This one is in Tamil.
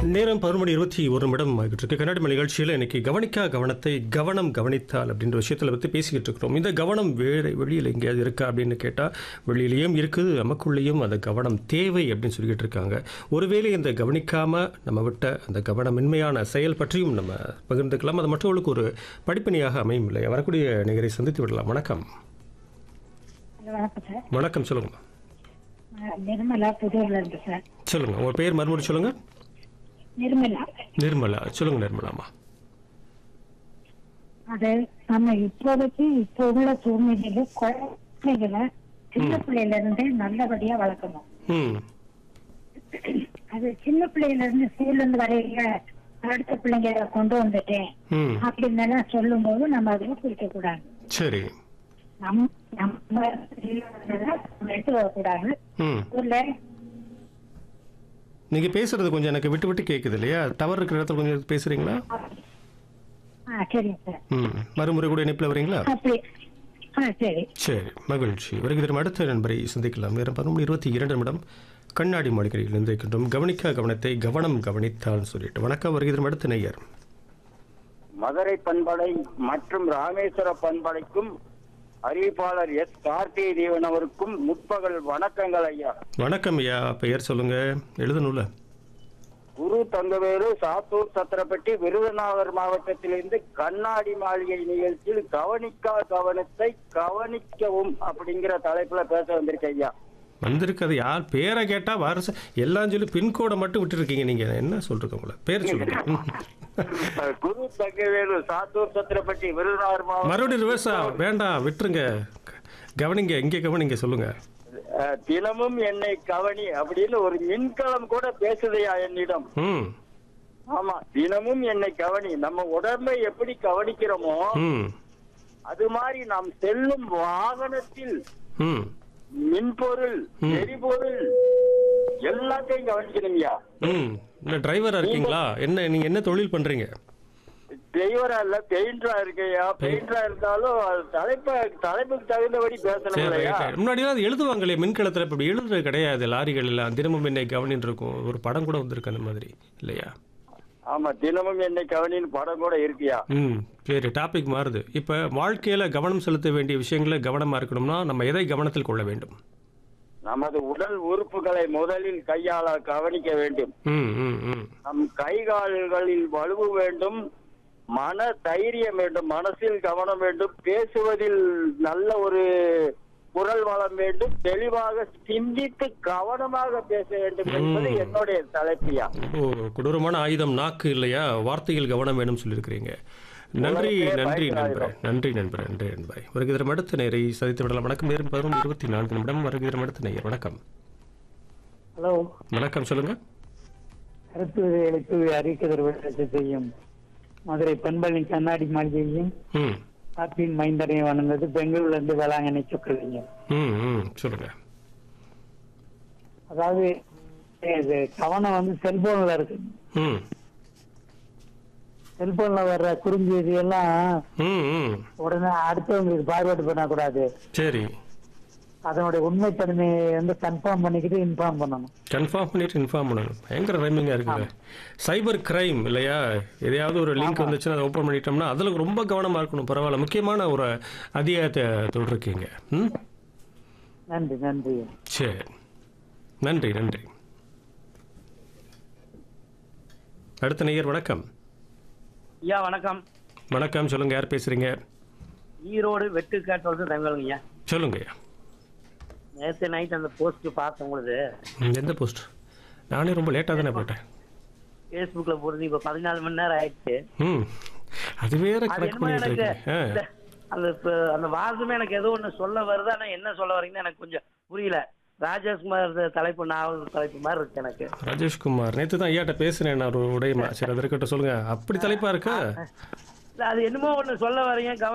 நேரம் பதினொரு மணி இருபத்தி ஒரு நிமிடம் ஆகிட்டு இருக்கு கண்ணாடி மணி நிகழ்ச்சியில் இன்னைக்கு கவனிக்கா கவனத்தை கவனம் கவனித்தால் அப்படின்ற விஷயத்தில் பற்றி பேசிக்கிட்டு இருக்கிறோம் இந்த கவனம் வேறு வெளியில் எங்கேயாவது இருக்கா அப்படின்னு கேட்டால் வெளியிலேயும் இருக்குது நமக்குள்ளேயும் அந்த கவனம் தேவை அப்படின்னு சொல்லிக்கிட்டு இருக்காங்க ஒருவேளை இந்த கவனிக்காமல் நம்ம விட்ட அந்த கவனமின்மையான செயல் பற்றியும் நம்ம பகிர்ந்துக்கலாம் அது மற்றவர்களுக்கு ஒரு படிப்பினையாக அமையும் இல்லை வரக்கூடிய நிகரை சந்தித்து விடலாம் வணக்கம் ஹலோ வணக்கம் சார் வணக்கம் சொல்லுங்க அஹ் நிர்மலா புதூர்ல இருந்து சார் சொல்லுங்க உங்கள் பேர் மறுபடியும் சொல்லுங்க நிர்மலா நிர்மலா சொல்லுங்க நிர்மலாமா அது நம்ம இப்போதைக்கு இப்போ உள்ள சூழ்நிலையில குழந்தைகளை சின்ன பிள்ளையில இருந்தே நல்லபடியா வளர்க்கணும் ம் அது சின்ன பிள்ளையில இருந்து ஸ்கூல்ல இருந்து வரையில அடுத்த பிள்ளைங்க கொண்டு வந்துட்டேன் ம் அப்படின்னு எல்லாம் சொல்லும் போது நம்ம அதை பிடிக்க கூடாது சரி நம் நம்ம எடுத்து வரக்கூடாது ம் ஊர்ல நீங்க பேசுறது கொஞ்சம் எனக்கு விட்டு விட்டு கேக்குது இல்லையா டவர் இருக்கிற இடத்துல கொஞ்சம் பேசுறீங்களா ஆ சரிங்க சார் ம் மறுமுறை கூட இணைப்பில் வரீங்களா அப்படி ஆ சரி சரி மகிழ்ச்சி வருகிறோம் அடுத்த நண்பரை சந்திக்கலாம் நேரம் பதினொன்று இருபத்தி இரண்டு நிமிடம் கண்ணாடி மாளிகையில் இருந்திருக்கின்றோம் கவனிக்க கவனத்தை கவனம் கவனித்தால் சொல்லிட்டு வணக்கம் வருகிறோம் அடுத்த நேயர் மதுரை பண்பலை மற்றும் ராமேஸ்வர பண்பலைக்கும் அறிவிப்பாளர் எஸ் கார்த்திகை தேவன் அவருக்கும் முற்பகல் வணக்கங்கள் ஐயா வணக்கம் ஐயா பெயர் சொல்லுங்க எழுதணும்ல குரு தங்கவேலு சாத்தூர் சத்திரப்பட்டி விருதுநகர் மாவட்டத்திலிருந்து கண்ணாடி மாளிகை நிகழ்ச்சியில் கவனிக்கா கவனத்தை கவனிக்கவும் அப்படிங்கிற தலைப்புல பேச வந்திருக்கேன் ஐயா வந்திருக்கிறது யார் பேரை கேட்டா வருஷம் எல்லாம் சொல்லி பின்கோடை மட்டும் விட்டுருக்கீங்க நீங்க என்ன சொல்றீங்க உங்களை பேர் சொல்லுங்க ம். குரு தங்கவேலு சாத்தூர் சத்திரப்பட்டி விருதுநகர் மாவட்டம் மறுபடியும் ரிவர்ஸா வேண்டாம் விட்டுருங்க கவனிங்க இங்கே கவனிங்க சொல்லுங்க அஹ், தினமும் என்னை கவனி அப்படின்னு ஒரு மின்கலம் கூட பேசுதையா என்னிடம் ம் ஆமா தினமும் என்னை கவனி நம்ம உடம்பை எப்படி கவனிக்கிறோமோ ம் அது மாதிரி நாம் செல்லும் வாகனத்தில் ம் மின்பொருள் எரிபொருள் எல்லாத்தையும் கவனிக்கணுங்கய்யா ம் இல்லை டிரைவரா இருக்கீங்களா என்ன நீங்க என்ன தொழில் பண்றீங்க டிரைவரா இல்ல பெயிண்டரா இருக்கையா பெயிண்டரா இருந்தாலும் அது தலைப்ப தலைப்புக்கு தகுந்தபடி பேசணும் சரி இல்லையா ரைட் முன்னாடிலாம் அது எழுதுவாங்களே மின்கலத்தில் இப்படி எழுதுறது கிடையாது லாரிகள் எல்லாம் தினமும் என்னை கவனின்னு இருக்கும் ஒரு படம் கூட வந்திருக்கு அந்த மாதிரி இல்லையா ஆமா தினமும் என்னை கவனின்னு படம் கூட இருக்குயா ம் சரி டாபிக் மாறுது இப்போ வாழ்க்கையில் கவனம் செலுத்த வேண்டிய விஷயங்களை கவனமாக இருக்கணும்னா நம்ம எதை கவனத்தில் கொள்ள வேண்டும் நமது உடல் உறுப்புகளை முதலில் கையாள கவனிக்க வேண்டும் ம் ம் ம் நம் கை கால்களில் வலுவு வேண்டும் மன தைரியம் வேண்டும் மனசில் கவனம் வேண்டும் பேசுவதில் நல்ல ஒரு குரல் வளம் வேண்டும் தெளிவாக சிந்தித்து கவனமாக பேச வேண்டும் என்பது என்னுடைய தலைப்பியா ஓ கொடூரமான ஆயுதம் நாக்கு இல்லையா வார்த்தையில் கவனம் வேணும்னு சொல்லியிருக்கிறீங்க நன்றி உலகத்திலே நன்றி பயங்கர நண்பரே நன்றி நண்பரே நன்றி நண்பரே வருகிறோம் அடுத்த நேரை சதித்து விடலாம் வணக்கம் நேரம் பதினொன்று இருபத்தி நான்கு நிமிடம் வருகிறோம் அடுத்த நேயர் வணக்கம் ஹலோ வணக்கம் சொல்லுங்க கருத்து எழுத்து அறிக்கை விளக்கத்தை செய்யும் மதுரை பண்பழனி கண்ணாடி மாளிகையும் ம் காப்பின் மைந்தரையும் வணங்குவது பெங்களூர்ல இருந்து வேளாங்கண்ணி சொக்கலிங்க ம் ம் சொல்லுங்க அதாவது இது கவனம் வந்து செல்போன்ல இருக்கு ம் செல்போன்ல வர்ற குறுஞ்செய்தி எல்லாம் ம் ம் உடனே அடுத்தவங்களுக்கு பார்வேர்டு பண்ணக்கூடாது சரி அதனுடைய உண்மைத்தன்மையை வந்து கன்ஃபார்ம் பண்ணிக்கிட்டு இன்ஃபார்ம் பண்ணணும் கன்ஃபார்ம் பண்ணிட்டு இன்ஃபார்ம் பண்ணணும் பயங்கர ரைமிங்காக இருக்குது சைபர் கிரைம் இல்லையா எதையாவது ஒரு லிங்க் வந்துச்சுன்னா அதை ஓப்பன் பண்ணிட்டோம்னா அதில் ரொம்ப கவனமாக இருக்கணும் பரவாயில்ல முக்கியமான ஒரு அதிகாரத்தை தொடர்க்கீங்க ம் நன்றி நன்றி சரி நன்றி நன்றி அடுத்த நேயர் வணக்கம் ஐயா வணக்கம் வணக்கம் சொல்லுங்க யார் பேசுறீங்க ஈரோடு வெட்டுக்காட்டு வந்து தங்கலுங்க ஐயா சொல்லுங்க ஐயா. நேற்று நைட் அந்த போஸ்ட் பார்த்தேன் உங்களுக்கு ம், எந்த போஸ்ட் நானே ரொம்ப லேட்டாக தானே போட்டேன் ஃபேஸ்புக்கில் போடுறது இப்போ பதினாலு மணி நேரம் ஆயிடுச்சு ம் அது வேற அது கனெக்ட் என்னமோ பண்ணிட்டு எனக்கு இருக்கீங்க ஆ இந்த- அந்த இப்ப அந்த வாசமே எனக்கு ஏதோ ஒன்று சொல்ல வருது ஆனால் என்ன சொல்ல வரீங்கன்னு எனக்கு கொஞ்சம் புரியல ராஜேஷ்குமார் தலைப்பு நாவல் தலைப்பு மாதிரி இருக்கு எனக்கு ராஜேஷ்குமார் நேற்று தான் ஐயாட்ட பேசுனேன் நான் ஒரு உடையமா சரி அது இருக்கட்டும் சொல்லுங்க அப்படி தலைப்பா இருக்கா இல்ல, அது என்னமோ ஒன்று சொல்ல வரீங்க கவ